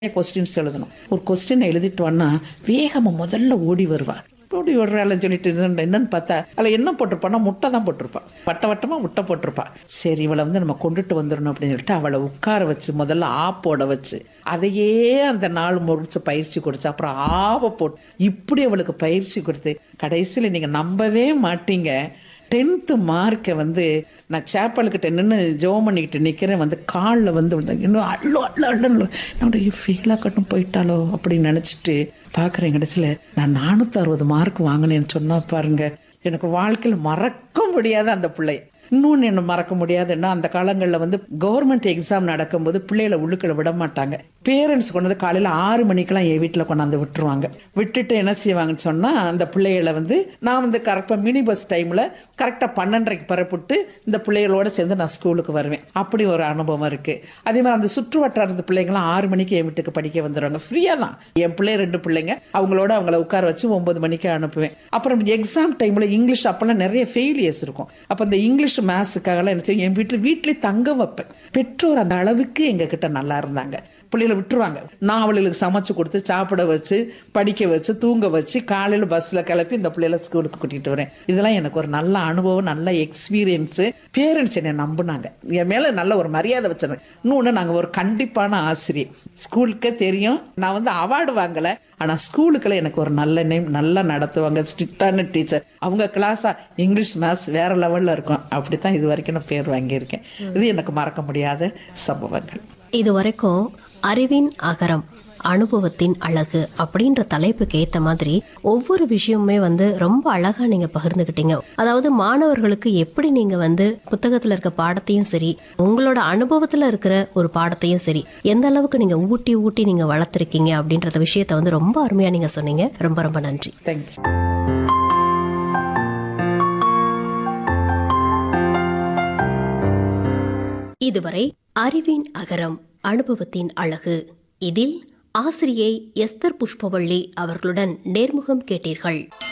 questions எழுதணும் ஒரு question எழுதிட்டு வான்னா வேகமாக முதல்ல ஓடி வருவா ஓடி ஓடுறாள்னு சொல்லிட்டு இருந்தா என்னன்னு பார்த்தா அதில் என்ன போட்டிருப்பான்னா முட்டை தான் போட்டிருப்பா வட்ட வட்டமாக முட்டை போட்டிருப்பா சரி இவளை வந்து நம்ம கொண்டுட்டு வந்துடணும் அப்படின்னு சொல்லிட்டு அவளை உட்கார வச்சு முதல்ல ஆ போட வச்சு அதையே அந்த நாள் முடிச்சு பயிற்சி கொடுத்து அப்புறம் ஆவை போட்டு இப்படி அவளுக்கு பயிற்சி கொடுத்து கடைசியில் நீங்கள் நம்பவே மாட்டீங்க டென்த்து மார்க்கை வந்து நான் சேப்பலுக்கிட்ட நின்று ஜோம் பண்ணிக்கிட்டு நிற்கிறேன் வந்து காலில் வந்து வந்து இன்னும் அள்ளு அள்ளு அள்ளு என்னுடைய ஃபெயிலாக கட்டும் போயிட்டாலோ அப்படின்னு நினச்சிட்டு பார்க்குறேன் கடைசியில் நான் நானூற்றி அறுபது மார்க் வாங்கினேன்னு சொன்னால் பாருங்க எனக்கு வாழ்க்கையில் மறக்க முடியாத அந்த பிள்ளை இன்னொன்று என்ன மறக்க முடியாதுன்னா அந்த காலங்களில் வந்து கவர்மெண்ட் எக்ஸாம் நடக்கும்போது பிள்ளைகளை உள்ளுக்குள்ள விட மாட்டாங்க பேரண்ட்ஸ் கொண்டாந்து காலையில் ஆறு மணிக்கெல்லாம் என் வீட்டில் கொண்டாந்து விட்டுருவாங்க விட்டுட்டு என்ன செய்வாங்கன்னு சொன்னால் அந்த பிள்ளைகளை வந்து நான் வந்து கரெக்டாக மினி பஸ் டைமில் கரெக்டாக பன்னெண்டரைக்கு பரப்பிட்டு இந்த பிள்ளைகளோட சேர்ந்து நான் ஸ்கூலுக்கு வருவேன் அப்படி ஒரு அனுபவம் இருக்குது அதே மாதிரி அந்த சுற்று வட்டாரத்து பிள்ளைங்களாம் ஆறு மணிக்கு என் வீட்டுக்கு படிக்க வந்துடுவாங்க ஃப்ரீயாக தான் என் பிள்ளை ரெண்டு பிள்ளைங்க அவங்களோட அவங்கள உட்கார வச்சு ஒன்பது மணிக்கு அனுப்புவேன் அப்புறம் எக்ஸாம் டைமில் இங்கிலீஷ் அப்போல்லாம் நிறைய ஃபெயிலியர்ஸ் இருக்கும் அப்போ இந்த இங்கிலீஷ் மேத்ஸுக்காகலாம் என்ன செய்யும் என் வீட்டில் வீட்டிலே தங்க வைப்பேன் பெற்றோர் அந்த அளவுக்கு எங்ககிட்ட நல்லா இருந்தாங்க பிள்ளைகளை விட்டுருவாங்க நான் அவளுக்கு சமைச்சு கொடுத்து சாப்பிட வச்சு படிக்க வச்சு தூங்க வச்சு காலையில் பஸ்ஸில் கிளப்பி இந்த பிள்ளைகளை ஸ்கூலுக்கு கூட்டிகிட்டு வரேன் இதெல்லாம் எனக்கு ஒரு நல்ல அனுபவம் நல்ல எக்ஸ்பீரியன்ஸு பேரண்ட்ஸ் என்னை நம்பினாங்க என் மேலே நல்ல ஒரு மரியாதை வச்சாங்க இன்னொன்று நாங்கள் ஒரு கண்டிப்பான ஆசிரியர் ஸ்கூலுக்கே தெரியும் நான் வந்து அவார்டு வாங்கலை ஆனால் ஸ்கூலுக்குள்ள எனக்கு ஒரு நல்ல நேம் நல்லா நடத்துவாங்க ஸ்ட்ரிக்டான டீச்சர் அவங்க கிளாஸாக இங்கிலீஷ் மேத்ஸ் வேறு லெவலில் இருக்கும் அப்படி தான் இது வரைக்கும் நான் பேர் வாங்கியிருக்கேன் இது எனக்கு மறக்க முடியாத சம்பவங்கள் இது வரைக்கும் அறிவின் அகரம் அனுபவத்தின் அழகு அப்படின்ற தலைப்புக்கு ஏத்த மாதிரி ஒவ்வொரு விஷயமுமே வந்து ரொம்ப அழகா நீங்க பகிர்ந்துக்கிட்டீங்க அதாவது மாணவர்களுக்கு எப்படி நீங்க வந்து புத்தகத்துல இருக்க பாடத்தையும் சரி உங்களோட அனுபவத்துல இருக்கிற ஒரு பாடத்தையும் சரி எந்த அளவுக்கு நீங்க ஊட்டி ஊட்டி நீங்க வளர்த்துருக்கீங்க அப்படின்றத விஷயத்த வந்து ரொம்ப அருமையா நீங்க சொன்னீங்க ரொம்ப ரொம்ப நன்றி தேங்க்யூ இதுவரை அறிவின் அகரம் அனுபவத்தின் அழகு இதில் ஆசிரியை எஸ்தர் புஷ்பவள்ளி அவர்களுடன் நேர்முகம் கேட்டீர்கள்